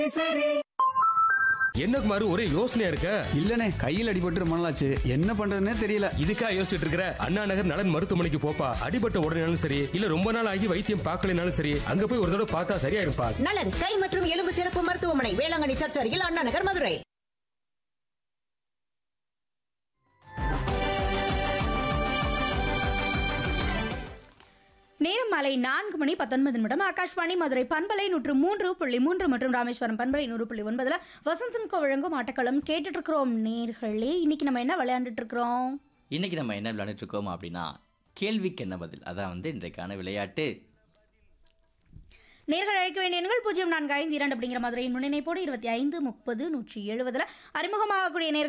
என்ன குமாரு ஒரே யோசனையா இருக்க இல்லனே கையில் அடிபட்டு ரொம்ப நாளாச்சு என்ன பண்றதுன்னே தெரியல இதுக்கா யோசிச்சுட்டு இருக்கிற அண்ணா நகர் நலன் மருத்துவமனைக்கு போப்பா அடிபட்ட உடனேனாலும் சரி இல்ல ரொம்ப நாள் ஆகி வைத்தியம் பார்க்கலனாலும் சரி அங்க போய் ஒரு தடவை பார்த்தா சரியா இருப்பா நலன் கை மற்றும் எலும்பு சிறப்பு மருத்துவமனை வேளாங்கண்ணி சர்ச் அருகில் அண்ணா நகர் மதுரை நேரம் மாலை நான்கு மணி பத்தொன்பது நிமிடம் ஆகாஷ்வாணி மதுரை பண்பலை நூற்று மூன்று புள்ளி மூன்று மற்றும் ராமேஸ்வரம் பண்பலை நூறு புள்ளி ஒன்பதுல வசந்தன் கோ வழங்கும் ஆட்டக்களம் கேட்டுட்டு இருக்கிறோம் நேர்களே இன்னைக்கு நம்ம என்ன விளையாண்டுட்டு இருக்கிறோம் இன்னைக்கு நம்ம என்ன விளையாண்டுட்டு இருக்கோம் அப்படின்னா கேள்விக்கு என்ன பதில் அதான் வந்து இன்றைக்கான விளையாட்டு நேர்கள் அழைக்க வேண்டிய எண்கள் பூஜ்ஜியம் நான்கு ஐந்து இரண்டு அப்படிங்கிற மதுரையின் முன்னிணைப்போடு இருபத்தி ஐந்து முப்பது நூற்றி எழுபதுல அறிமுகமாகக்கூடிய நேர்கள்